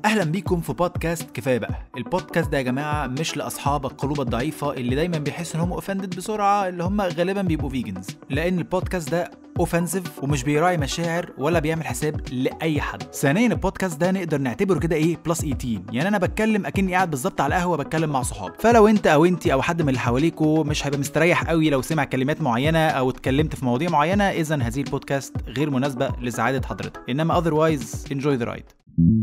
اهلا بيكم في بودكاست كفايه بقى البودكاست ده يا جماعه مش لاصحاب القلوب الضعيفه اللي دايما بيحسوا ان هم اوفندد بسرعه اللي هم غالبا بيبقوا فيجنز لان البودكاست ده اوفنسيف ومش بيراعي مشاعر ولا بيعمل حساب لاي حد ثانيا البودكاست ده نقدر نعتبره كده ايه بلس 18 يعني انا بتكلم اكني قاعد بالظبط على قهوه بتكلم مع صحابي فلو انت او انت او حد من اللي حواليكوا مش هيبقى مستريح قوي لو سمع كلمات معينه او اتكلمت في مواضيع معينه اذا هذه البودكاست غير مناسبه لسعاده حضرتك انما otherwise enjoy the ride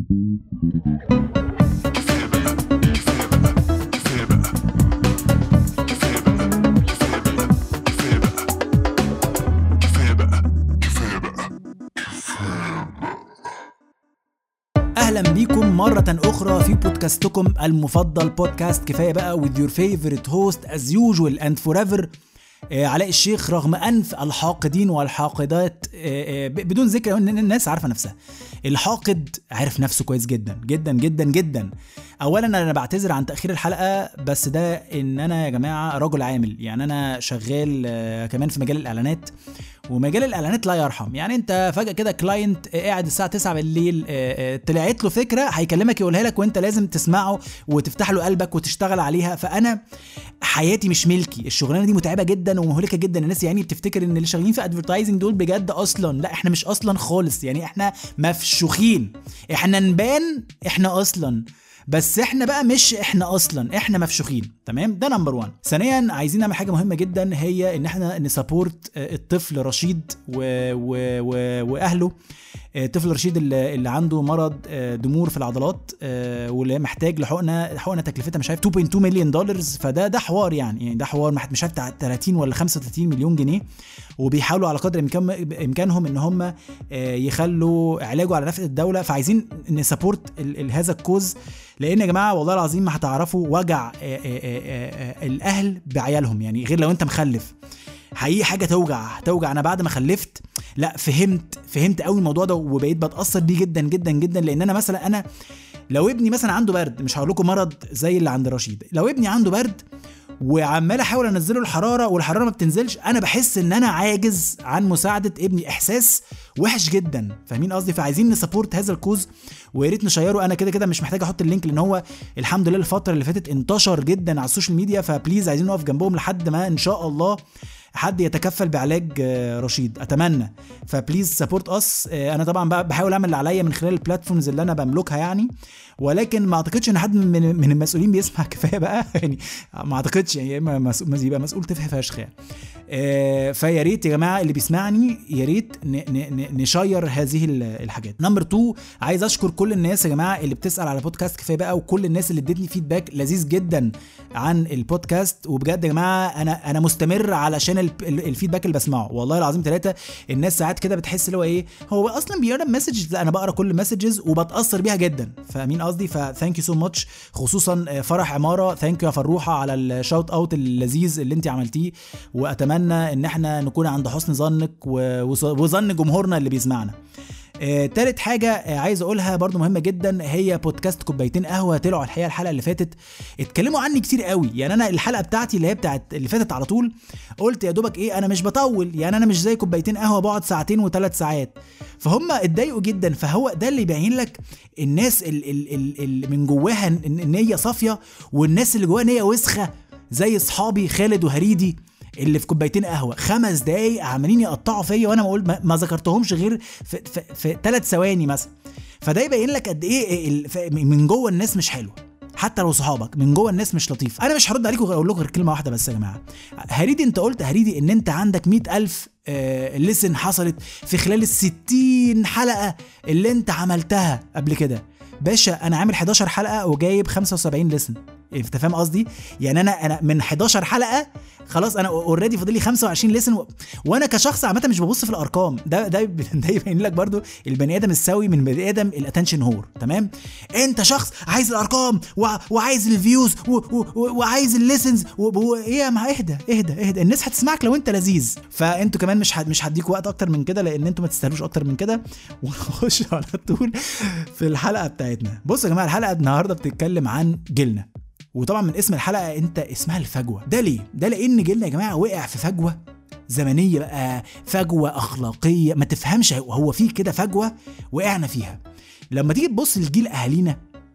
اهلا بيكم مرة أخرى في بودكاستكم المفضل بودكاست كفاية بقى with your favorite host as usual and forever آه، علاء الشيخ رغم انف الحاقدين والحاقدات آه، آه، ب- بدون ذكر ان الناس عارفه نفسها الحاقد عارف نفسه كويس جدا جدا جدا جدا اولا انا بعتذر عن تاخير الحلقه بس ده ان انا يا جماعه رجل عامل يعني انا شغال آه، كمان في مجال الاعلانات ومجال الاعلانات لا يرحم يعني انت فجاه كده كلاينت قاعد الساعه 9 بالليل آه، آه، طلعت له فكره هيكلمك يقولها لك وانت لازم تسمعه وتفتح له قلبك وتشتغل عليها فانا حياتي مش ملكي الشغلانه دي متعبه جدا ومهلكه جدا الناس يعني بتفتكر ان اللي شغالين في ادفرتايزنج دول بجد اصلا لا احنا مش اصلا خالص يعني احنا مفشوخين احنا نبان احنا اصلا بس احنا بقى مش احنا اصلا احنا مفشوخين تمام ده نمبر 1 ثانيا عايزين نعمل حاجه مهمه جدا هي ان احنا نسابورت آه، الطفل رشيد و... و... و... واهله آه، الطفل رشيد اللي, اللي عنده مرض آه، ضمور في العضلات آه، واللي محتاج لحقنه حقنه تكلفتها مش عارف 2.2 مليون دولار فده ده حوار يعني يعني ده حوار مح- مش عارف بتاع 30 ولا 35 مليون جنيه وبيحاولوا على قدر الإمكان- امكانهم ان هم آه، يخلوا علاجه على نفقه الدوله فعايزين نسابورت ال- ال- هذا الكوز لان يا جماعه والله العظيم ما هتعرفوا وجع آه، آه، آه، آه، الاهل بعيالهم يعني غير لو انت مخلف حقيقي حاجه توجع توجع انا بعد ما خلفت لا فهمت فهمت قوي الموضوع ده وبقيت بتاثر بيه جدا جدا جدا لان انا مثلا انا لو ابني مثلا عنده برد مش هقول لكم مرض زي اللي عند رشيد لو ابني عنده برد وعمال احاول انزله الحراره والحراره ما بتنزلش انا بحس ان انا عاجز عن مساعده ابني احساس وحش جدا فاهمين قصدي فعايزين نسابورت هذا الكوز ويا ريت نشيره انا كده كده مش محتاج احط اللينك لان هو الحمد لله الفتره اللي فاتت انتشر جدا على السوشيال ميديا فبليز عايزين نقف جنبهم لحد ما ان شاء الله حد يتكفل بعلاج آه، رشيد اتمنى فبليز سبورت اس انا طبعا بقى بحاول اعمل اللي عليا من خلال البلاتفورمز اللي انا بملكها يعني ولكن ما اعتقدش ان حد من من المسؤولين بيسمع كفايه بقى يعني ما اعتقدش يعني يا اما مسؤول يبقى مسؤول تفه فشخ يعني آه، فيا ريت يا جماعه اللي بيسمعني يا ريت ن- ن- ن- نشير هذه ال- الحاجات نمبر 2 عايز اشكر كل الناس يا جماعه اللي بتسال على بودكاست كفايه بقى وكل الناس اللي ادتني فيدباك لذيذ جدا عن البودكاست وبجد يا جماعه انا انا مستمر علشان ال- ال- الفيدباك اللي بسمعه والله العظيم ثلاثه الناس ساعات كده بتحس اللي هو ايه هو اصلا بيقرا مسجز لا انا بقرا كل مسجز وبتاثر بيها جدا فاهمين قصدي فثانك يو سو ماتش خصوصا آه، فرح عماره ثانك يو يا فروحه على الشوت اوت اللذيذ اللي انت عملتيه واتمنى ان احنا نكون عند حسن ظنك و- وظ- وظن جمهورنا اللي بيسمعنا آه، تالت حاجة آه، عايز أقولها برضو مهمة جدا هي بودكاست كوبايتين قهوة طلعوا الحقيقة الحلقة اللي فاتت اتكلموا عني كتير قوي يعني أنا الحلقة بتاعتي اللي هي بتاعت اللي فاتت على طول قلت يا دوبك إيه أنا مش بطول يعني أنا مش زي كوبايتين قهوة بقعد ساعتين وثلاث ساعات فهم اتضايقوا جدا فهو ده اللي يبين لك الناس اللي, اللي من جواها ان إن هي صافية والناس اللي جواها ان هي وسخة زي اصحابي خالد وهريدي اللي في كوبايتين قهوه خمس دقايق عمالين يقطعوا فيا وانا ما اقول ما, ما ذكرتهمش غير في, في, في ثلاث ثواني مثلا فده يبين لك قد ايه ال- ف- من جوه الناس مش حلوه حتى لو صحابك من جوه الناس مش لطيف انا مش هرد عليكم غير اقول لكم غير كلمه واحده بس يا جماعه هريدي انت قلت هريدي ان انت عندك مئة ألف آه لسن حصلت في خلال الستين حلقه اللي انت عملتها قبل كده باشا انا عامل 11 حلقه وجايب 75 لسن انت فاهم قصدي يعني انا انا من 11 حلقه خلاص انا اوريدي فاضل لي 25 لسن و... وانا كشخص عامه مش ببص في الارقام ده ده ده يبين لك برضو البني ادم السوي من بني ادم الاتنشن هور تمام انت شخص عايز الارقام و... وعايز الفيوز و... و... و... وعايز الليسنز و... و... ايه يا ما اهدى اهدى اهدى الناس هتسمعك لو انت لذيذ فانتوا كمان مش ه... مش هديكوا وقت اكتر من كده لان انتوا ما تستاهلوش اكتر من كده ونخش على طول في الحلقه بتاعتنا بصوا يا جماعه الحلقه النهارده بتتكلم عن جيلنا وطبعا من اسم الحلقه انت اسمها الفجوه ده ليه ده لان جيلنا يا جماعه وقع في فجوه زمنيه بقى فجوه اخلاقيه ما تفهمش هو في كده فجوه وقعنا فيها لما تيجي تبص لجيل اهالينا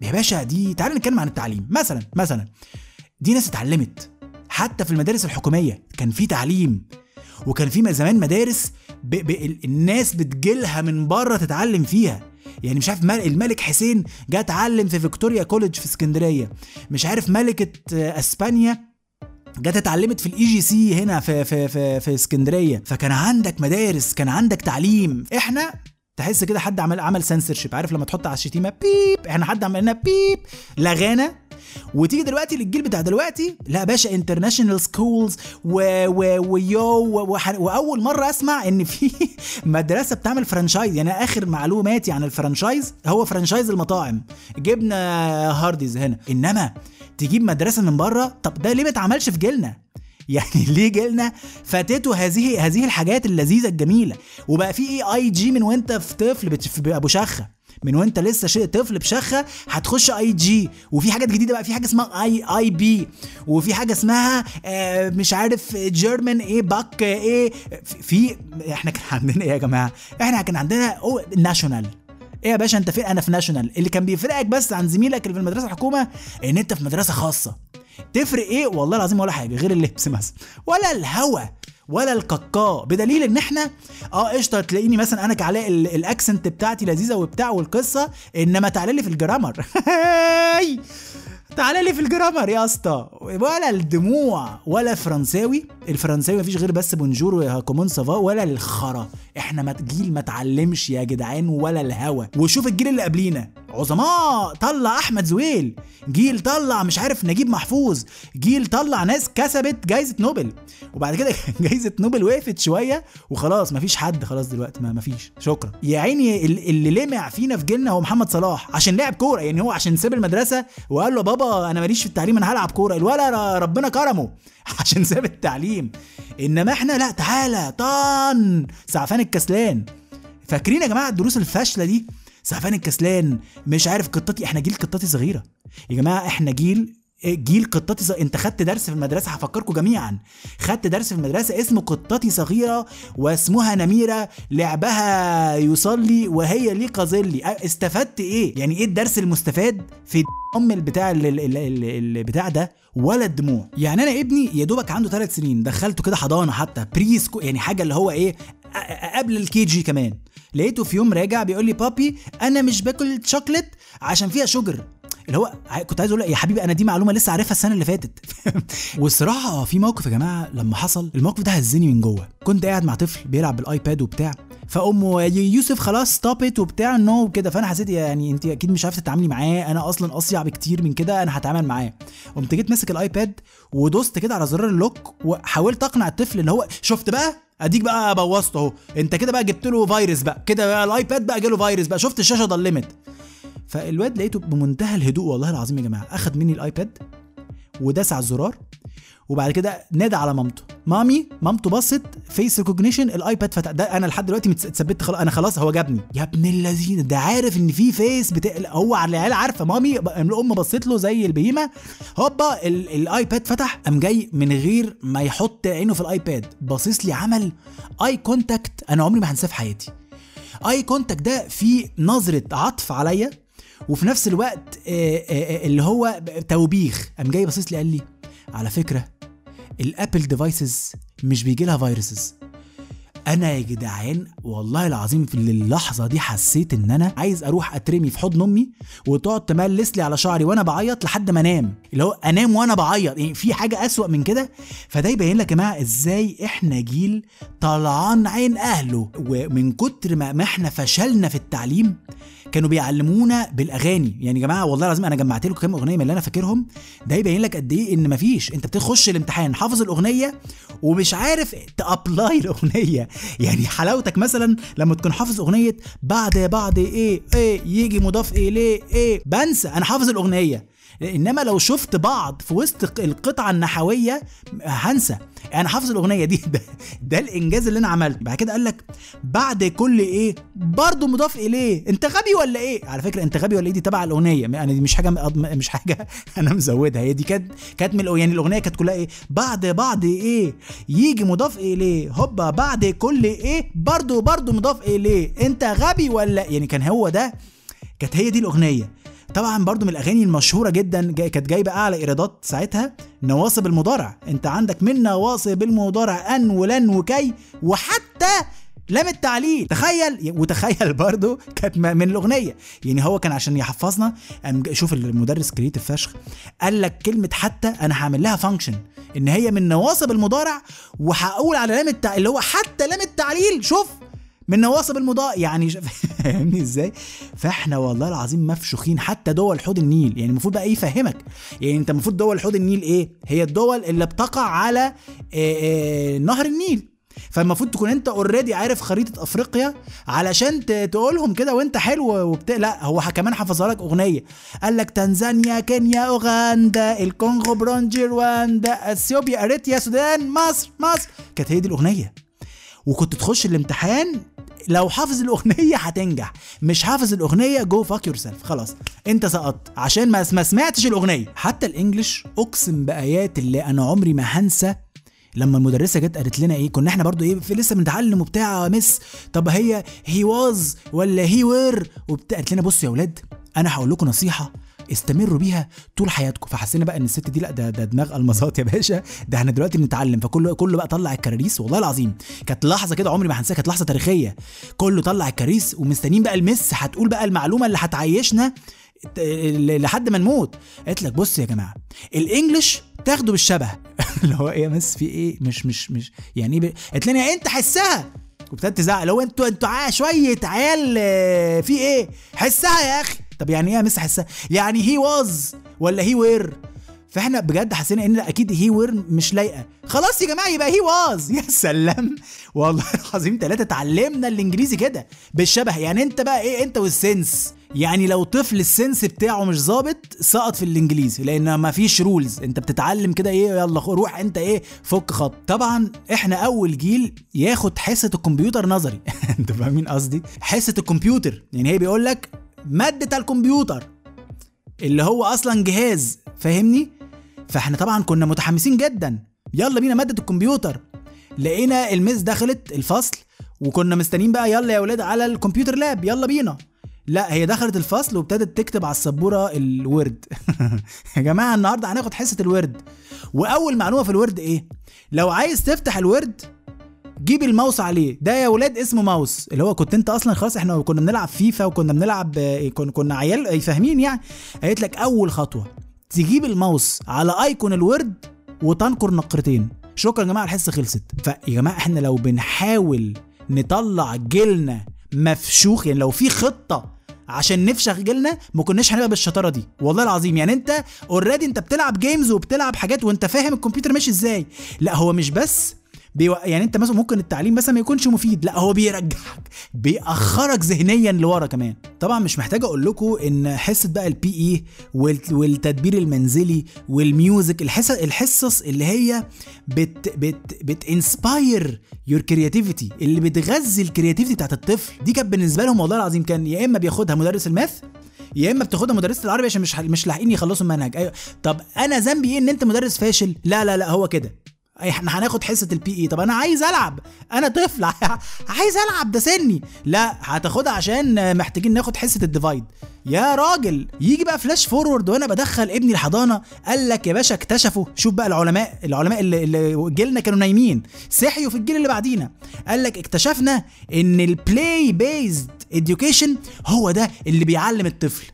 يا باشا دي تعال نتكلم عن التعليم مثلا مثلا دي ناس اتعلمت حتى في المدارس الحكوميه كان في تعليم وكان في زمان مدارس ب... ب... الناس بتجيلها من بره تتعلم فيها يعني مش عارف الملك حسين جه اتعلم في فيكتوريا كوليدج في اسكندريه مش عارف ملكه اسبانيا جت اتعلمت في الاي جي سي هنا في في في في اسكندريه فكان عندك مدارس كان عندك تعليم احنا تحس كده حد عمل عمل سنسورشيب عارف لما تحط على الشتيمه بيب احنا حد عمل لنا بيب لغانا وتيجي دلوقتي للجيل بتاع دلوقتي لا باشا انترناشونال سكولز ويو واول مره اسمع ان في مدرسه بتعمل فرانشايز يعني اخر معلوماتي عن الفرانشايز هو فرانشايز المطاعم جبنا هارديز هنا انما تجيب مدرسه من بره طب ده ليه ما اتعملش في جيلنا يعني ليه جيلنا فاتته هذه هذه الحاجات اللذيذه الجميله وبقى في اي اي جي من وانت في طفل ابو شخه من وانت لسه شيء طفل بشخه هتخش اي جي وفي حاجات جديده بقى في حاجه اسمها اي اي بي وفي حاجه اسمها آه مش عارف جيرمان ايه باك ايه في احنا كان عندنا ايه يا جماعه احنا كان عندنا ناشونال ايه يا باشا انت فين انا في ناشونال اللي كان بيفرقك بس عن زميلك اللي في المدرسه الحكومه ان انت في مدرسه خاصه تفرق ايه والله العظيم ولا حاجه غير اللبس مثلا ولا الهوا ولا الكاكا بدليل ان احنا اه قشطه تلاقيني مثلا انا كعلاء الاكسنت بتاعتي لذيذه وبتاع والقصه انما تعالى لي في الجرامر تعالى لي في الجرامر يا اسطى ولا الدموع ولا فرنساوي الفرنساوي مفيش غير بس بونجور وكومون سافا ولا الخرا احنا ما جيل ما اتعلمش يا جدعان ولا الهوا وشوف الجيل اللي قبلينا عظماء طلع احمد زويل جيل طلع مش عارف نجيب محفوظ جيل طلع ناس كسبت جايزه نوبل وبعد كده جايزه نوبل وقفت شويه وخلاص مفيش حد خلاص دلوقتي ما مفيش شكرا يا عيني اللي لمع فينا في جيلنا هو محمد صلاح عشان لعب كوره يعني هو عشان ساب المدرسه وقال له بابا انا ماليش في التعليم انا هلعب كوره الولا ربنا كرمه عشان ساب التعليم انما احنا لا تعالى طن سعفان الكسلان فاكرين يا جماعه الدروس الفاشله دي سعفان الكسلان مش عارف قطتي احنا جيل قطتي صغيره يا جماعه احنا جيل جيل قطتي صغيرة. انت خدت درس في المدرسه هفكركم جميعا خدت درس في المدرسه اسمه قطتي صغيره واسمها نميره لعبها يصلي وهي لي قظلي استفدت ايه يعني ايه الدرس المستفاد في ام البتاع البتاع ده ولا الدموع يعني انا ابني يا دوبك عنده ثلاث سنين دخلته كده حضانه حتى بريسكو يعني حاجه اللي هو ايه قبل الكي جي كمان لقيته في يوم راجع بيقول لي بابي انا مش باكل شوكليت عشان فيها شوجر اللي هو كنت عايز اقول يا حبيبي انا دي معلومه لسه عارفها السنه اللي فاتت والصراحه في موقف يا جماعه لما حصل الموقف ده هزني من جوه كنت قاعد مع طفل بيلعب بالايباد وبتاع فامه يوسف خلاص ستوب ات وبتاع نو وكده فانا حسيت يعني انت اكيد مش عارفه تتعاملي معاه انا اصلا اصيع بكتير من كده انا هتعامل معاه قمت جيت ماسك الايباد ودوست كده على زرار اللوك وحاولت اقنع الطفل اللي هو شفت بقى اديك بقى بوظته اهو انت كده بقى جبت له فيروس بقى كده بقى الايباد بقى جاله فيروس بقى شفت الشاشه ضلمت فالواد لقيته بمنتهى الهدوء والله العظيم يا جماعه اخد مني الايباد وداس على الزرار وبعد كده نادى على مامته مامي مامته بصت فيس ريكوجنيشن الايباد فتح ده انا لحد دلوقتي اتثبت خلاص انا خلاص هو جابني يا ابن اللذين ده عارف ان في فيس بتا... هو على العيال عارفه مامي الام بصت له زي البهيمه هوبا الايباد فتح قام جاي من غير ما يحط عينه في الايباد باصص لي عمل اي كونتاكت انا عمري ما هنساه في حياتي اي كونتاكت ده في نظره عطف عليا وفي نفس الوقت اللي هو توبيخ قام جاي باصص لي قال لي على فكره الابل ديفايسز مش بيجي لها فيروسز انا يا جدعان والله العظيم في اللحظه دي حسيت ان انا عايز اروح اترمي في حضن امي وتقعد تملس لي على شعري وانا بعيط لحد ما انام اللي هو انام وانا بعيط يعني في حاجه اسوأ من كده فده يبين لك يا جماعه ازاي احنا جيل طلعان عين اهله ومن كتر ما احنا فشلنا في التعليم كانوا بيعلمونا بالاغاني يعني يا جماعه والله العظيم انا جمعت لكم كام اغنيه من اللي انا فاكرهم ده يبين لك قد ايه ان مفيش انت بتخش الامتحان حافظ الاغنيه ومش عارف تابلاي الاغنيه يعني حلاوتك مثلا لما تكون حافظ اغنيه بعد بعد ايه ايه يجي مضاف اليه ايه بنسى انا حافظ الاغنيه انما لو شفت بعض في وسط القطعه النحويه هنسى انا حافظ الاغنيه دي ده, ده الانجاز اللي انا عملته بعد كده قال لك بعد كل ايه برضه مضاف اليه انت غبي ولا ايه على فكره انت غبي ولا ايه دي تبع الاغنيه انا دي مش حاجه مش حاجه انا مزودها هي دي كانت كانت من يعني الاغنيه كانت كلها ايه بعد بعد ايه يجي مضاف اليه هوبا بعد كل ايه برضه برضه مضاف اليه انت غبي ولا يعني كان هو ده كانت هي دي الاغنيه طبعا برضو من الاغاني المشهوره جدا جاي كانت جايبه اعلى ايرادات ساعتها نواصب المضارع انت عندك من نواصب المضارع ان ولن وكي وحتى لام التعليل تخيل وتخيل برضو كانت من الاغنيه يعني هو كان عشان يحفظنا قام شوف المدرس كريتيف فشخ قال لك كلمه حتى انا هعمل لها فانكشن ان هي من نواصب المضارع وهقول على لام التع... اللي هو حتى لام التعليل شوف من نواصب المضاء يعني فاهمني ازاي فاحنا والله العظيم مفشوخين حتى دول حوض النيل يعني المفروض بقى ايه يفهمك يعني انت المفروض دول حوض النيل ايه هي الدول اللي بتقع على آآ آآ نهر النيل فالمفروض تكون انت اوريدي عارف خريطه افريقيا علشان تقولهم كده وانت حلو وبتاع لا هو كمان حفظها لك اغنيه قال لك تنزانيا كينيا اوغندا الكونغو برونجي رواندا اثيوبيا اريتريا السودان مصر مصر كانت هي دي الاغنيه وكنت تخش الامتحان لو حافظ الاغنيه هتنجح مش حافظ الاغنيه جو فاك يور سيلف خلاص انت سقطت عشان ما ما سمعتش الاغنيه حتى الانجليش اقسم بايات اللي انا عمري ما هنسى لما المدرسه جت قالت لنا ايه كنا احنا برضو ايه في لسه بنتعلم وبتاع مس طب هي هي واز ولا هي وير وبتاع قالت لنا بصوا يا اولاد انا هقول لكم نصيحه استمروا بيها طول حياتكم فحسينا بقى ان الست دي لا ده ده دماغ المظات يا باشا ده احنا دلوقتي بنتعلم فكله كله بقى طلع الكراريس والله العظيم كانت لحظه كده عمري ما هنساها كانت لحظه تاريخيه كله طلع الكراريس ومستنيين بقى المس هتقول بقى المعلومه اللي هتعيشنا لحد ما نموت قالت لك بص يا جماعه الانجليش تاخده بالشبه اللي هو ايه يا مس في ايه مش مش مش يعني ايه قالت لنا انت حسها وابتدت تزعق لو انتوا انتوا شويه عيال في ايه حسها يا اخي طب يعني ايه يا مس حسها يعني هي واز ولا هي وير فاحنا بجد حسينا ان اكيد هي وير مش لايقه خلاص يا جماعه يبقى هي واز يا سلام والله العظيم ثلاثه اتعلمنا الانجليزي كده بالشبه يعني انت بقى ايه انت والسنس يعني لو طفل السنس بتاعه مش ظابط سقط في الانجليزي لان ما فيش رولز انت بتتعلم كده ايه يلا روح انت ايه فك خط طبعا احنا اول جيل ياخد حصه الكمبيوتر نظري انتوا فاهمين قصدي حصه الكمبيوتر يعني هي بيقول لك ماده الكمبيوتر اللي هو اصلا جهاز فاهمني فاحنا طبعا كنا متحمسين جدا يلا بينا ماده الكمبيوتر لقينا المس دخلت الفصل وكنا مستنيين بقى يلا يا ولاد على الكمبيوتر لاب يلا بينا لا هي دخلت الفصل وابتدت تكتب على السبوره الورد يا جماعه النهارده هناخد حصه الورد واول معلومه في الورد ايه لو عايز تفتح الورد جيب الماوس عليه ده يا ولاد اسمه ماوس اللي هو كنت انت اصلا خلاص احنا كنا بنلعب فيفا وكنا بنلعب كنا, كنا عيال فاهمين يعني قالت لك اول خطوه تجيب الماوس على ايكون الورد وتنقر نقرتين شكرا يا جماعه الحصه خلصت فيا جماعه احنا لو بنحاول نطلع جيلنا مفشوخ يعني لو في خطه عشان نفشخ جيلنا ما كناش هنبقى بالشطاره دي والله العظيم يعني انت اوريدي انت بتلعب جيمز وبتلعب حاجات وانت فاهم الكمبيوتر ماشي ازاي لا هو مش بس بيو... يعني انت مثلا ممكن التعليم مثلا ما يكونش مفيد لا هو بيرجعك بيأخرك ذهنيا لورا كمان طبعا مش محتاج اقول لكم ان حصه بقى البي اي والتدبير المنزلي والميوزك الحصص الحصص اللي هي بت بت بتنسباير يور كرياتيفيتي اللي بتغذي الكرياتيفيتي بتاعت الطفل دي كانت بالنسبه لهم والله العظيم كان يا اما بياخدها مدرس الماث يا اما بتاخدها مدرسه العربي عشان مش مش لاحقين يخلصوا المنهج ايوه طب انا ذنبي ايه ان انت مدرس فاشل لا لا لا هو كده احنا هناخد حصه البي اي طب انا عايز العب انا طفل عايز العب ده سني لا هتاخدها عشان محتاجين ناخد حصه الديفايد يا راجل يجي بقى فلاش فورورد وانا بدخل ابني الحضانه قال لك يا باشا اكتشفوا شوف بقى العلماء العلماء اللي, اللي جيلنا كانوا نايمين صحيوا في الجيل اللي بعدينا قال لك اكتشفنا ان البلاي بيزد اديوكيشن هو ده اللي بيعلم الطفل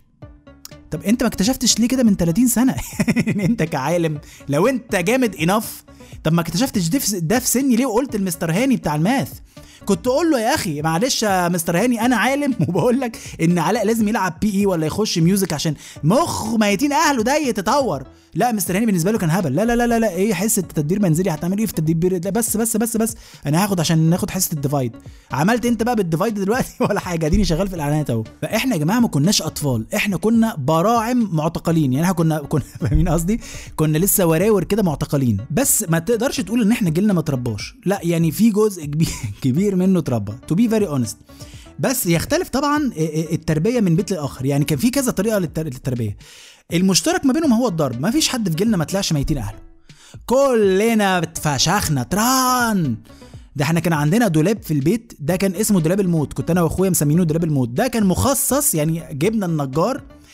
طب انت ما اكتشفتش ليه كده من 30 سنه انت كعالم لو انت جامد انف طب ما اكتشفتش ده في سني ليه وقلت المستر هاني بتاع الماث كنت اقول له يا اخي معلش يا مستر هاني انا عالم وبقول لك ان علاء لازم يلعب بي اي ولا يخش ميوزك عشان مخ ميتين اهله ده يتطور لا مستر هاني بالنسبه له كان هبل لا لا لا لا, لا ايه حصه تدبير منزلي هتعمل ايه في التدبير ده بس بس بس بس انا هاخد عشان ناخد حصه الديفايد عملت انت بقى بالديفايد دلوقتي ولا حاجه اديني شغال في الاعلانات اهو فاحنا يا جماعه ما كناش اطفال احنا كنا براعم معتقلين يعني احنا كنا كنا فاهمين قصدي كنا لسه وراور كده معتقلين بس ما تقدرش تقول ان احنا جيلنا ما ترباش لا يعني في جزء كبير كبير منه اتربى تو بي فيري اونست بس يختلف طبعا التربيه من بيت لاخر يعني كان في كذا طريقه للتربيه المشترك ما بينهم هو الضرب ما فيش حد في جيلنا ما طلعش ميتين اهله كلنا اتفشخنا تران ده احنا كان عندنا دولاب في البيت ده كان اسمه دولاب الموت كنت انا واخويا مسمينه دولاب الموت ده كان مخصص يعني جبنا النجار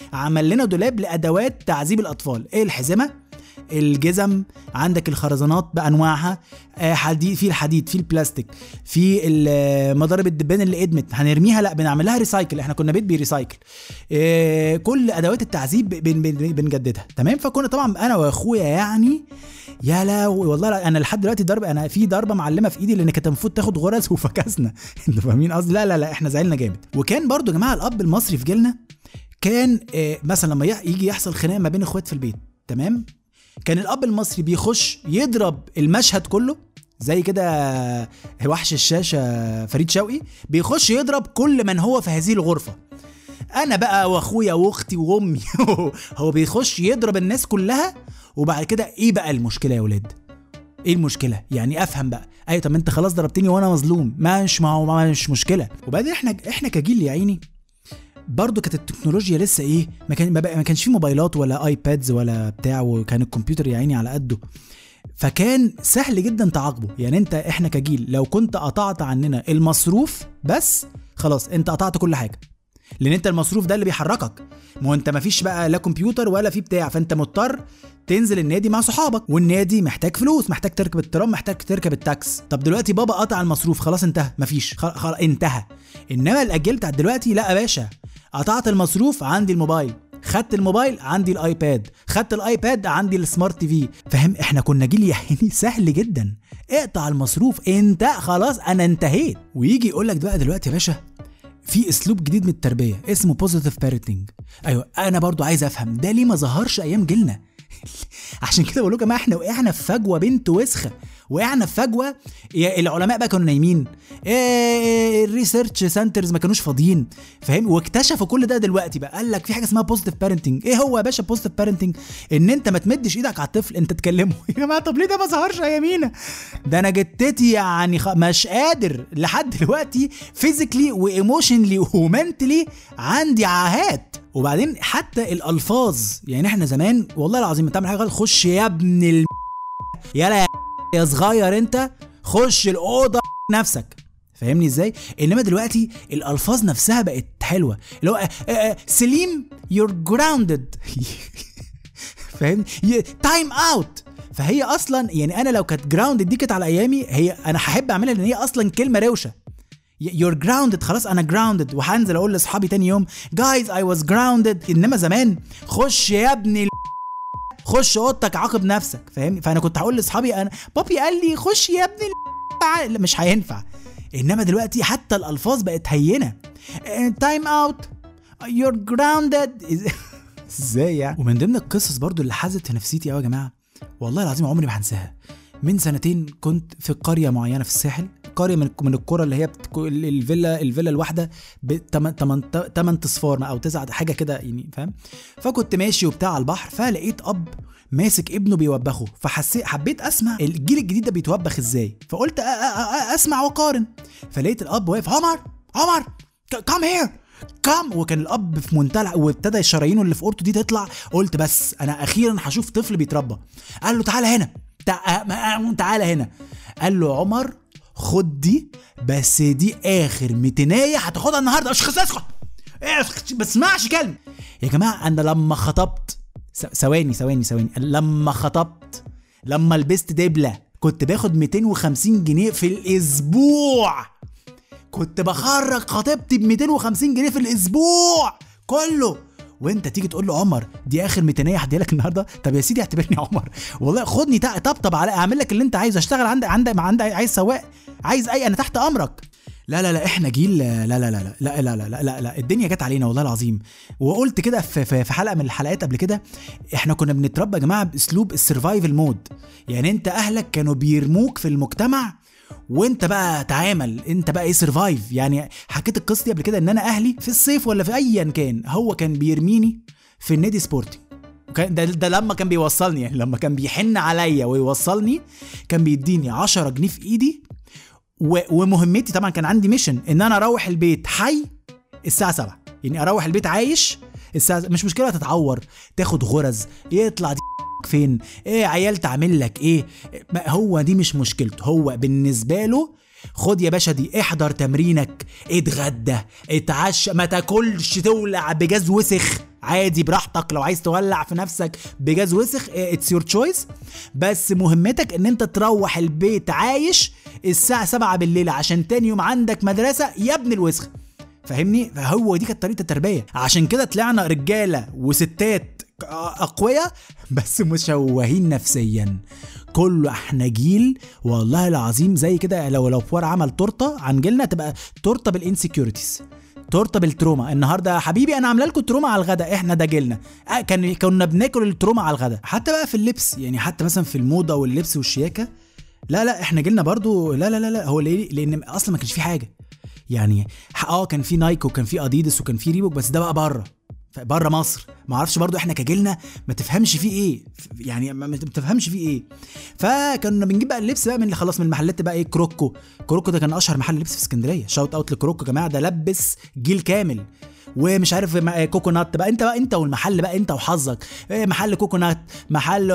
عمل لنا دولاب لادوات تعذيب الاطفال ايه الحزمه الجزم عندك الخرزانات بانواعها آه، حديد في الحديد في البلاستيك في مضارب الدبان اللي ادمت هنرميها لا بنعمل لها ريسايكل احنا كنا بيت بيريسايكل آه، كل ادوات التعذيب بنجددها تمام فكنا طبعا انا واخويا يعني يا لا والله لا انا لحد دلوقتي ضرب انا في ضربه معلمه في ايدي لان كانت المفروض تاخد غرز وفكسنا انتوا فاهمين قصدي لا لا لا احنا زعلنا جامد وكان برضو يا جماعه الاب المصري في جيلنا كان آه، مثلا لما يجي يحصل خناقه ما بين اخوات في البيت تمام كان الاب المصري بيخش يضرب المشهد كله زي كده وحش الشاشه فريد شوقي بيخش يضرب كل من هو في هذه الغرفه انا بقى واخويا واختي وامي هو بيخش يضرب الناس كلها وبعد كده ايه بقى المشكله يا ولاد ايه المشكله يعني افهم بقى ايوه طب انت خلاص ضربتني وانا مظلوم مش ما هو مش مشكله وبعدين احنا احنا كجيل يا عيني برضه كانت التكنولوجيا لسه ايه ما كان ما كانش في موبايلات ولا ايبادز ولا بتاع وكان الكمبيوتر يا عيني على قده فكان سهل جدا تعاقبه يعني انت احنا كجيل لو كنت قطعت عننا المصروف بس خلاص انت قطعت كل حاجه لان انت المصروف ده اللي بيحركك ما هو انت مفيش بقى لا كمبيوتر ولا في بتاع فانت مضطر تنزل النادي مع صحابك والنادي محتاج فلوس محتاج تركب الترام محتاج تركب التاكس طب دلوقتي بابا قطع المصروف خلاص انتهى مفيش خلاص انتهى انما الاجيال بتاعت دلوقتي لا يا باشا قطعت المصروف عندي الموبايل خدت الموبايل عندي الايباد خدت الايباد عندي السمارت تي في فاهم احنا كنا جيل يعني سهل جدا اقطع المصروف انت خلاص انا انتهيت ويجي يقول لك بقى دلوقتي يا باشا في اسلوب جديد من التربيه اسمه بوزيتيف بارنتنج ايوه انا برضو عايز افهم ده ليه ما ظهرش ايام جيلنا عشان كده بقول لكم احنا وقعنا في فجوه بنت وسخه وقعنا في فجوه العلماء بقى كانوا نايمين إيه الريسيرش سنترز ما كانوش فاضيين فاهم واكتشفوا كل ده دلوقتي بقى قال لك في حاجه اسمها بوزيتيف بارنتنج ايه هو يا باشا بوزيتيف بارنتنج ان انت ما تمدش ايدك على الطفل انت تكلمه يا جماعه طب ليه ده ما ظهرش ايامينا ده انا جتتي يعني خ... مش قادر لحد دلوقتي فيزيكلي وايموشنلي ومنتلي عندي عاهات وبعدين حتى الالفاظ يعني احنا زمان والله العظيم تعمل حاجه غلط خش يا ابن ال يلا يا يا صغير انت خش الاوضه نفسك فاهمني ازاي انما دلوقتي الالفاظ نفسها بقت حلوه اللي هو آه، آه، سليم يور جراوندد فاهم تايم اوت فهي اصلا يعني انا لو كانت جراوندد دي كانت على ايامي هي انا هحب اعملها لان هي اصلا كلمه روشه يور جراوندد خلاص انا جراوندد وهنزل اقول لاصحابي تاني يوم جايز اي واز جراوندد انما زمان خش يا ابني خش اوضتك عاقب نفسك فاهمني فانا كنت هقول لاصحابي انا بابي قال لي خش يا ابني مش هينفع انما دلوقتي حتى الالفاظ بقت هينه تايم اوت يور جراوندد ازاي يعني ومن ضمن القصص برضو اللي حازت في نفسيتي قوي يا جماعه والله العظيم عمري ما هنساها من سنتين كنت في قريه معينه في الساحل قريه من من القرى اللي هي الفيلا الفيلا الواحده ب 8 اصفار او 9 حاجه كده يعني فاهم فكنت ماشي وبتاع على البحر فلقيت اب ماسك ابنه بيوبخه فحسيت حبيت اسمع الجيل الجديد ده بيتوبخ ازاي فقلت اسمع واقارن فلقيت الاب واقف عمر عمر كام هير كام وكان الاب في منتهى وابتدى الشرايين اللي في اورته دي تطلع قلت بس انا اخيرا هشوف طفل بيتربى قال له تعالى هنا تعالى هنا قال له عمر خد دي بس دي اخر ميتينية هتاخدها النهارده اشخص اسكت ما اسمعش كلمه يا جماعه انا لما خطبت ثواني ثواني ثواني لما خطبت لما لبست دبله كنت باخد 250 جنيه في الاسبوع كنت بخرج خطيبتي ب 250 جنيه في الاسبوع كله وانت تيجي تقول له عمر دي اخر ميتينيه هديها لك النهارده طب يا سيدي اعتبرني عمر والله خدني طبطب على اعمل لك اللي انت عايزه اشتغل عندك عندك عندك عايز سواق عايز اي انا تحت امرك لا لا لا احنا جيل لا لا لا لا لا لا لا لا, لا, الدنيا جت علينا والله العظيم وقلت كده في, في حلقه من الحلقات قبل كده احنا كنا بنتربى يا جماعه باسلوب السرفايفل مود يعني انت اهلك كانوا بيرموك في المجتمع وانت بقى تعامل انت بقى ايه سرفايف يعني حكيت القصه دي قبل كده ان انا اهلي في الصيف ولا في ايا كان هو كان بيرميني في النادي سبورتي ده, ده لما كان بيوصلني يعني لما كان بيحن عليا ويوصلني كان بيديني 10 جنيه في ايدي ومهمتي طبعا كان عندي ميشن ان انا اروح البيت حي الساعه 7 يعني اروح البيت عايش الساعه مش مشكله تتعور تاخد غرز يطلع دي فين ايه عيال تعمل لك ايه هو دي مش مشكلته هو بالنسبه له خد يا باشا دي احضر تمرينك اتغدى اتعشى ما تاكلش تولع بجاز وسخ عادي براحتك لو عايز تولع في نفسك بجاز وسخ اتس يور تشويس بس مهمتك ان انت تروح البيت عايش الساعه 7 بالليل عشان تاني يوم عندك مدرسه يا ابن الوسخ فاهمني فهو دي كانت طريقه التربيه عشان كده طلعنا رجاله وستات اقوياء بس مشوهين نفسيا كله احنا جيل والله العظيم زي كده لو لو فور عمل تورته عن جيلنا تبقى تورته بالانسكيورتيز تورته بالتروما النهارده يا حبيبي انا عامله لكم تروما على الغداء احنا ده جيلنا آه كان كنا بناكل التروما على الغداء حتى بقى في اللبس يعني حتى مثلا في الموضه واللبس والشياكه لا لا احنا جيلنا برضو لا لا لا لا هو ليه لان اصلا ما كانش في حاجه يعني اه كان في نايك وكان في اديدس وكان في ريبوك بس ده بقى بره بره مصر ما اعرفش برضو احنا كجيلنا ما تفهمش فيه ايه يعني ما تفهمش فيه ايه فكنا بنجيب بقى اللبس بقى من اللي خلاص من المحلات بقى ايه كروكو كروكو ده كان اشهر محل لبس في اسكندريه شاوت اوت لكروكو يا جماعه ده لبس جيل كامل ومش عارف كوكونات بقى انت بقى انت والمحل بقى انت وحظك محل كوكونات محل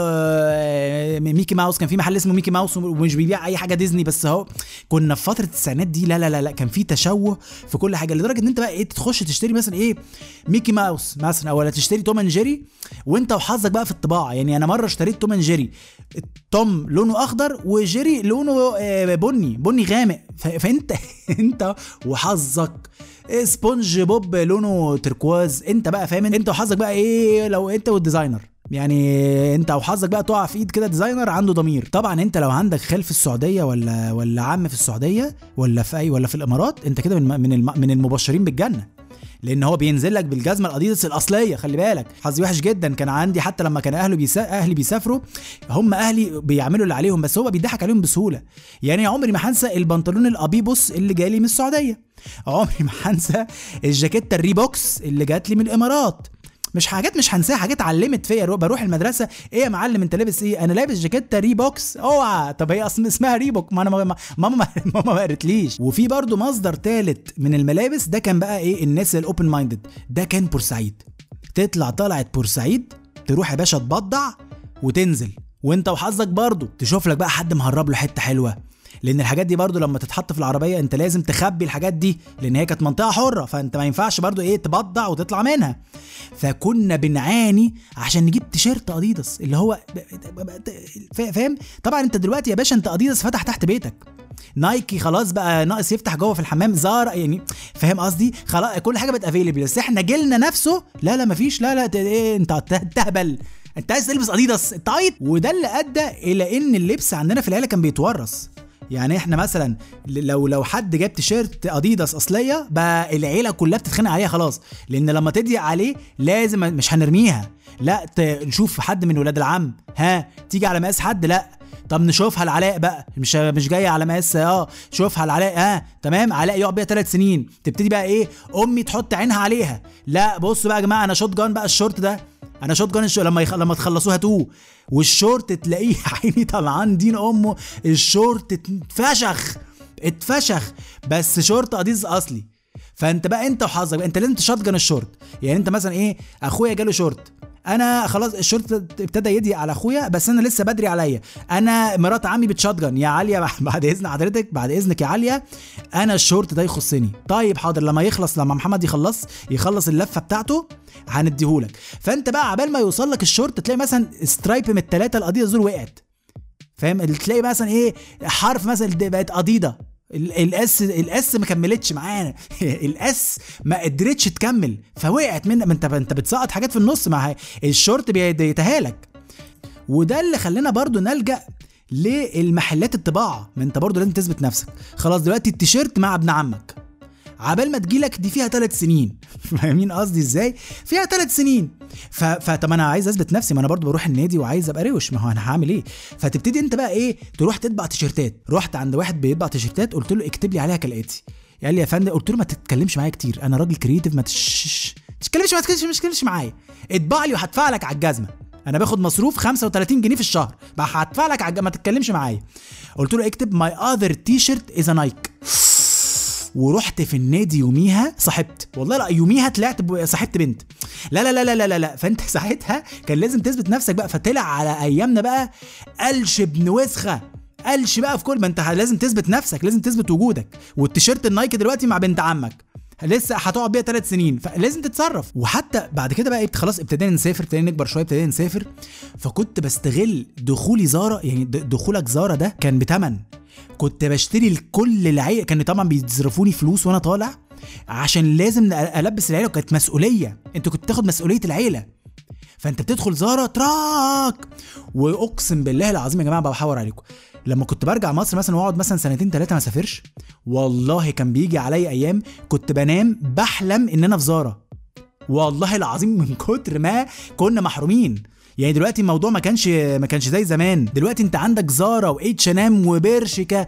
ميكي ماوس كان في محل اسمه ميكي ماوس ومش بيبيع اي حاجه ديزني بس اهو كنا في فتره التسعينات دي لا لا لا لا كان في تشوه في كل حاجه لدرجه ان انت بقى ايه تخش تشتري مثلا ايه ميكي ماوس مثلا ولا تشتري توم جيري وانت وحظك بقى في الطباعه يعني انا مره اشتريت توم جيري توم لونه اخضر وجيري لونه بني بني غامق فانت انت وحظك سبونج بوب لونه تركواز انت بقى فاهم انت وحظك بقى ايه لو انت والديزاينر يعني انت وحظك بقى تقع في ايد كده ديزاينر عنده ضمير طبعا انت لو عندك خال في السعوديه ولا ولا عم في السعوديه ولا في اي ولا في الامارات انت كده من من من المبشرين بالجنه لان هو بينزل لك بالجزمه الاديداس الاصليه خلي بالك حظي وحش جدا كان عندي حتى لما كان اهله بيسا... اهلي بيسافروا هم اهلي بيعملوا اللي عليهم بس هو بيضحك عليهم بسهوله يعني عمري ما هنسى البنطلون الابيبوس اللي جالي من السعوديه عمري ما هنسى الجاكيته الريبوكس اللي جات لي من الامارات مش حاجات مش هنساها حاجات علمت فيا بروح المدرسه ايه يا معلم انت لابس ايه انا لابس جاكيته ريبوكس اوعى طب هي اصلا اسمها ريبوك ما انا ماما ماما ما قالتليش وفي برضو مصدر ثالث من الملابس ده كان بقى ايه الناس الاوبن مايندد ده كان بورسعيد تطلع طلعت بورسعيد تروح يا باشا تبضع وتنزل وانت وحظك برضو تشوف لك بقى حد مهرب له حته حلوه لان الحاجات دي برضو لما تتحط في العربيه انت لازم تخبي الحاجات دي لان هي كانت منطقه حره فانت ما ينفعش برضو ايه تبضع وتطلع منها فكنا بنعاني عشان نجيب تيشيرت اديداس اللي هو فاهم طبعا انت دلوقتي يا باشا انت اديداس فتح تحت بيتك نايكي خلاص بقى ناقص يفتح جوه في الحمام زار يعني فاهم قصدي خلاص كل حاجه بقت افيلبل بس احنا جيلنا نفسه لا لا مفيش لا لا ايه انت تهبل انت عايز تلبس اديداس انت عيط وده اللي ادى الى ان اللبس عندنا في العيله كان بيتورث يعني احنا مثلا لو لو حد جاب تيشيرت اديداس اصليه بقى العيله كلها بتتخانق عليها خلاص لان لما تضيق عليه لازم مش هنرميها لا نشوف حد من ولاد العم ها تيجي على مقاس حد لا طب نشوفها العلاء بقى مش مش جايه على مقاس اه شوفها العلاء اه تمام علاء يقعد بيها ثلاث سنين تبتدي بقى ايه امي تحط عينها عليها لا بصوا بقى يا جماعه انا شوت جان بقى الشورت ده انا شوت جان الشو... لما يخ... لما تخلصوها تو والشورت تلاقيه عيني طلعان دين امه الشورت اتفشخ اتفشخ بس شورت اديز اصلي فانت بقى انت وحظك بقى انت لازم تشotجن الشورت يعني انت مثلا ايه اخويا جاله شورت انا خلاص الشورت ابتدى يضيق على اخويا بس انا لسه بدري عليا انا مرات عمي بتشotجن يا عاليه بعد اذن حضرتك بعد اذنك يا عاليه انا الشورت ده يخصني طيب حاضر لما يخلص لما محمد يخلص يخلص اللفه بتاعته هنديهولك فانت بقى عبال ما يوصل لك الشورت تلاقي مثلا سترايب من الثلاثه الاديداس دول وقعت فاهم تلاقي مثلا ايه حرف مثلا بقت اديدا الاس الاس ما كملتش معانا الاس ما قدرتش تكمل فوقعت من ما انت انت بتسقط حاجات في النص مع الشورت بيتهالك وده اللي خلانا برضو نلجا للمحلات الطباعه ما انت برضو لازم تثبت نفسك خلاص دلوقتي التيشيرت مع ابن عمك عبال ما تجيلك دي فيها ثلاث سنين فاهمين قصدي ازاي فيها ثلاث سنين ف... فطب انا عايز اثبت نفسي ما انا برضو بروح النادي وعايز ابقى روش ما هو انا هعمل ايه فتبتدي انت بقى ايه تروح تطبع تيشيرتات رحت عند واحد بيطبع تيشيرتات قلت له اكتب لي عليها كالاتي قال لي يا فندم قلت له ما تتكلمش معايا كتير انا راجل كرييتيف ما تش... تتكلمش ما تتكلمش ما تتكلمش معايا اطبع لي وهدفع لك على الجزمه انا باخد مصروف 35 جنيه في الشهر بقى هدفع لك عج... ما تتكلمش معايا قلت له اكتب ماي اذر تي شيرت از نايك ورحت في النادي يوميها صاحبت والله لا يوميها طلعت صاحبت بنت لا لا لا لا لا لا فانت ساعتها كان لازم تثبت نفسك بقى فطلع على ايامنا بقى قلش ابن وسخه قلش بقى في كل ما انت لازم تثبت نفسك لازم تثبت وجودك والتيشيرت النايكي دلوقتي مع بنت عمك لسه هتقعد بيها ثلاث سنين فلازم تتصرف وحتى بعد كده بقى خلاص ابتدينا نسافر ابتدينا نكبر شويه ابتدينا نسافر فكنت بستغل دخولي زارا يعني دخولك زارا ده كان بتمن كنت بشتري لكل العيله كانوا طبعا بيصرفوني فلوس وانا طالع عشان لازم البس العيله وكانت مسؤوليه انت كنت تاخد مسؤوليه العيله فانت بتدخل زارا تراك واقسم بالله العظيم يا جماعه بحور عليكم لما كنت برجع مصر مثلا واقعد مثلا سنتين ثلاثه ما سافرش والله كان بيجي عليا ايام كنت بنام بحلم ان انا في زارا والله العظيم من كتر ما كنا محرومين يعني دلوقتي الموضوع ما كانش ما كانش زي زمان دلوقتي انت عندك زارا واتش ان ام وبرشكا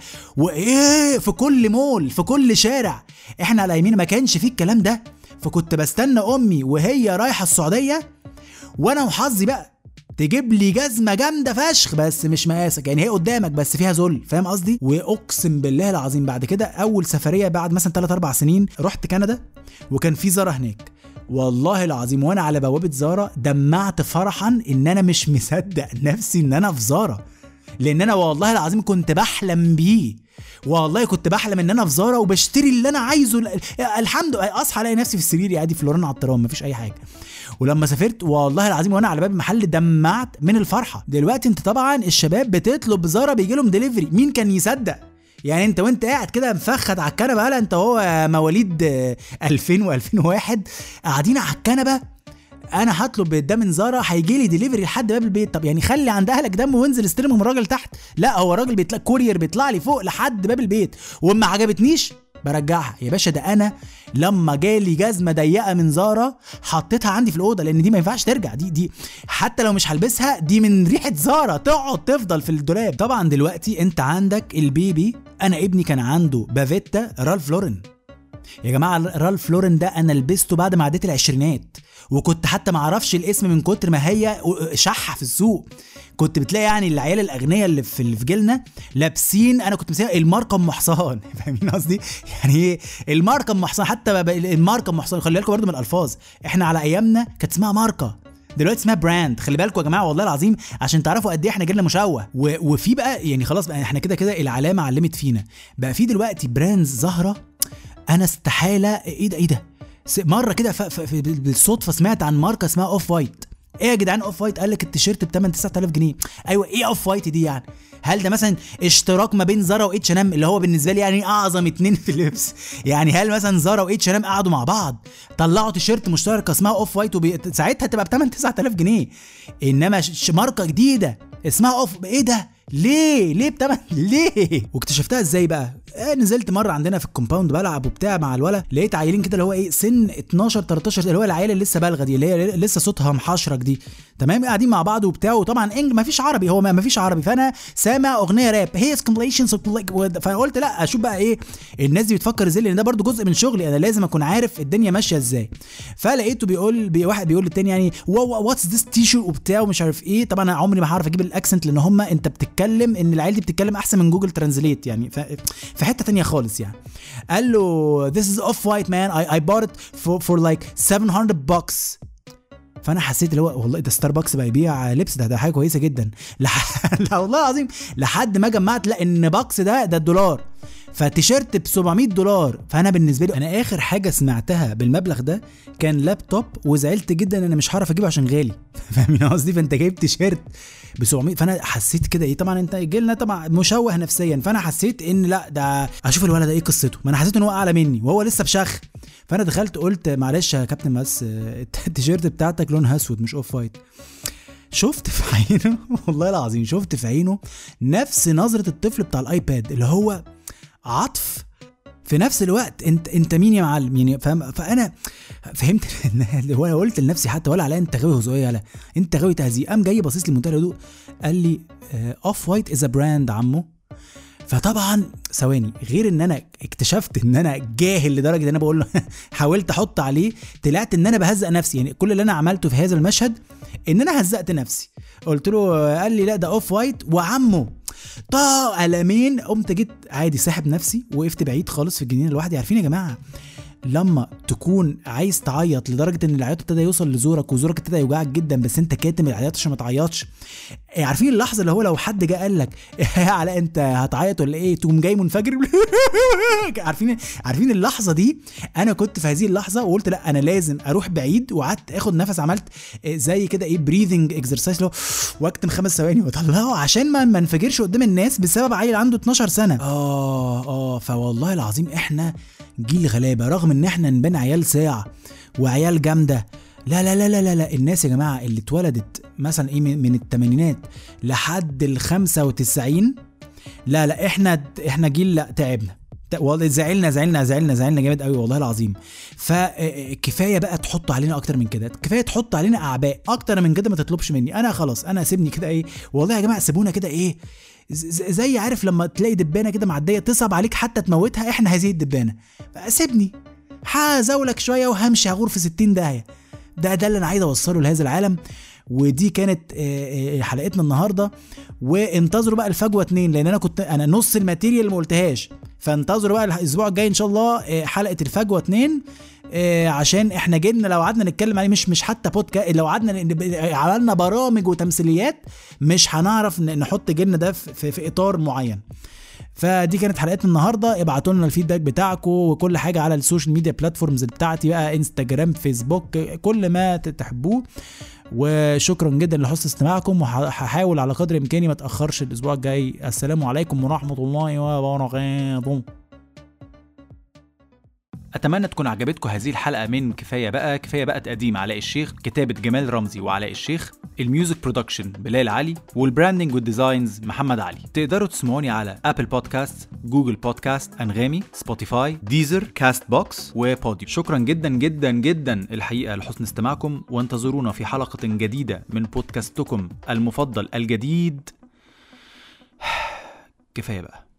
وايه في كل مول في كل شارع احنا على يمين ما كانش فيه الكلام ده فكنت بستنى امي وهي رايحه السعوديه وانا وحظي بقى تجيب لي جزمه جامده فشخ بس مش مقاسك يعني هي قدامك بس فيها ذل فاهم قصدي واقسم بالله العظيم بعد كده اول سفريه بعد مثلا 3 4 سنين رحت كندا وكان في زارا هناك والله العظيم وانا على بوابه زارا دمعت فرحا ان انا مش مصدق نفسي ان انا في زارا لان انا والله العظيم كنت بحلم بيه والله كنت بحلم ان انا في زارا وبشتري اللي انا عايزه الحمد لله اصحى الاقي نفسي في السرير عادي في لوران على الترام مفيش اي حاجه ولما سافرت والله العظيم وانا على باب المحل دمعت من الفرحه دلوقتي انت طبعا الشباب بتطلب زارا بيجي لهم دليفري مين كان يصدق يعني انت وانت قاعد كده مفخد على الكنبه هلا انت هو مواليد 2000 و2001 قاعدين على الكنبه انا هطلب ده من زارا هيجي لي ديليفري لحد باب البيت طب يعني خلي عند اهلك دم وانزل استلمه من الراجل تحت لا هو الراجل بيطلع كورير بيطلع لي فوق لحد باب البيت وما عجبتنيش برجعها يا باشا ده انا لما جالي جزمه ضيقه من زارا حطيتها عندي في الاوضه لان دي ما ينفعش ترجع دي دي حتى لو مش هلبسها دي من ريحه زارا تقعد تفضل في الدولاب طبعا دلوقتي انت عندك البيبي انا ابني كان عنده بافيتا رالف لورن يا جماعه رالف لورن ده انا لبسته بعد ما عديت العشرينات وكنت حتى ما اعرفش الاسم من كتر ما هي شحه في السوق كنت بتلاقي يعني العيال الاغنياء اللي في اللي في جيلنا لابسين انا كنت مسميها الماركه ام حصان فاهمين قصدي يعني ايه الماركه ام حصان حتى الماركه ام حصان خلي بالكم برضه من الالفاظ احنا على ايامنا كانت اسمها ماركه دلوقتي اسمها براند خلي بالكم يا جماعه والله العظيم عشان تعرفوا قد ايه احنا جيلنا مشوه وفي بقى يعني خلاص بقى احنا كده كده العلامه علمت فينا بقى في دلوقتي براندز ظاهره انا استحاله ايه ده ايه ده مره كده بالصدفه سمعت عن ماركه اسمها اوف وايت ايه يا جدعان اوف وايت قال لك التيشيرت ب 8 9000 جنيه ايوه ايه اوف وايت دي يعني هل ده مثلا اشتراك ما بين زارا واتش ان ام اللي هو بالنسبه لي يعني اعظم اتنين في اللبس يعني هل مثلا زارا واتش ان ام قعدوا مع بعض طلعوا تيشيرت مشترك اسمها اوف وايت وبي... ساعتها تبقى ب 8 9000 جنيه انما ماركه جديده اسمها اوف ايه ده ليه ليه بتمن ليه واكتشفتها ازاي بقى آه نزلت مره عندنا في الكومباوند بلعب وبتاع مع الولا لقيت عيلين كده اللي هو ايه سن 12 13 اللي هو العيله اللي لسه بالغه دي اللي هي لسه صوتها محشرك دي تمام قاعدين مع بعض وبتاع وطبعا انج ما فيش عربي هو ما فيش عربي فانا سامع اغنيه راب هي كومبليشنز فقلت لا اشوف بقى ايه الناس دي بتفكر ازاي لان ده برضو جزء من شغلي انا لازم اكون عارف الدنيا ماشيه ازاي فلقيته بيقول بي واحد بيقول للتاني يعني واتس ذس تي شيرت وبتاع ومش عارف ايه طبعا انا عمري ما هعرف اجيب الاكسنت لان هم انت بتتكلم ان العيال دي بتتكلم احسن من جوجل ترانزليت يعني في حته تانية خالص يعني قال له this is off white man I, I bought it for, for like 700 bucks فانا حسيت اللي هو والله ده ستاربكس بقى يبيع لبس ده ده حاجه كويسه جدا لح... لا والله العظيم لحد ما جمعت لا ان باكس ده ده الدولار فتيشيرت ب 700 دولار فانا بالنسبه لي انا اخر حاجه سمعتها بالمبلغ ده كان لابتوب وزعلت جدا ان انا مش هعرف اجيبه عشان غالي فاهمين قصدي فانت جايب تيشيرت ب 700 فانا حسيت كده ايه طبعا انت جيلنا طبعا مشوه نفسيا فانا حسيت ان لا ده اشوف الولد ده ايه قصته ما انا حسيت ان هو اعلى مني وهو لسه بشخ فانا دخلت قلت معلش يا كابتن بس التيشيرت بتاعتك لونها اسود مش اوف وايت شفت في عينه والله العظيم شفت في عينه نفس نظره الطفل بتاع الايباد اللي هو عطف في نفس الوقت انت انت مين يا معلم يعني فاهم فانا فهمت هو انا قلت لنفسي حتى ولا عليا انت غاوي هزويه لا انت غاوي تهزيق قام جاي باصص لي بمنتهى الهدوء قال لي اوف وايت از ا براند عمو فطبعا ثواني غير ان انا اكتشفت ان انا جاهل لدرجه ان انا بقول له حاولت احط عليه طلعت ان انا بهزق نفسي يعني كل اللي انا عملته في هذا المشهد ان انا هزقت نفسي قلت له قال لي لا ده اوف وايت وعمه طا قلمين قمت جيت عادي ساحب نفسي وقفت بعيد خالص في الجنينه لوحدي عارفين يا جماعه لما تكون عايز تعيط لدرجه ان العياط ابتدى يوصل لزورك وزورك ابتدى يوجعك جدا بس انت كاتم العياط عشان ما تعيطش إيه، عارفين اللحظه اللي هو لو حد جه قال لك يا علاء انت هتعيط ولا ايه تقوم جاي منفجر عارفين عارفين اللحظه دي انا كنت في هذه اللحظه وقلت لا انا لازم اروح بعيد وقعدت اخد نفس عملت زي كده ايه بريذنج اكسرسايز لو واكتم خمس ثواني واطلعه عشان ما ما انفجرش قدام الناس بسبب عيل عنده 12 سنه اه اه فوالله العظيم احنا جيل غلابه رغم ان احنا نبان عيال ساعه وعيال جامده لا لا لا لا لا, لا. الناس يا جماعه اللي اتولدت مثلا ايه من الثمانينات لحد ال 95 لا لا احنا احنا جيل لا تعبنا والله زعلنا زعلنا زعلنا زعلنا جامد قوي والله العظيم فكفايه بقى تحط علينا اكتر من كده كفايه تحط علينا اعباء اكتر من كده ما تطلبش مني انا خلاص انا سيبني كده ايه والله يا جماعه سيبونا كده ايه زي عارف لما تلاقي دبانه كده معديه تصعب عليك حتى تموتها احنا هذه الدبانه سيبني هزولك شويه وهمشي هغور في 60 داهيه ده ده اللي انا عايز اوصله لهذا العالم ودي كانت حلقتنا النهارده وانتظروا بقى الفجوه اتنين لان انا كنت انا نص الماتيريال ما قلتهاش فانتظروا بقى الاسبوع الجاي ان شاء الله حلقه الفجوه اتنين عشان احنا جبنا لو قعدنا نتكلم عليه مش مش حتى بودكاست لو قعدنا عملنا برامج وتمثيليات مش هنعرف نحط جبنا ده في, في اطار معين فدي كانت حلقتنا النهارده ابعتوا لنا الفيدباك بتاعكم وكل حاجه على السوشيال ميديا بلاتفورمز بتاعتي بقى انستجرام فيسبوك كل ما تحبوه وشكرا جدا لحسن استماعكم وهحاول على قدر امكاني ما اتاخرش الاسبوع الجاي السلام عليكم ورحمه الله وبركاته اتمنى تكون عجبتكم هذه الحلقه من كفايه بقى كفايه بقى تقديم علاء الشيخ كتابه جمال رمزي وعلاء الشيخ الميوزك برودكشن بلال علي والبراندنج والديزاينز محمد علي تقدروا تسمعوني على ابل بودكاست جوجل بودكاست انغامي سبوتيفاي ديزر كاست بوكس وبوديو شكرا جدا جدا جدا الحقيقه لحسن استماعكم وانتظرونا في حلقه جديده من بودكاستكم المفضل الجديد كفايه بقى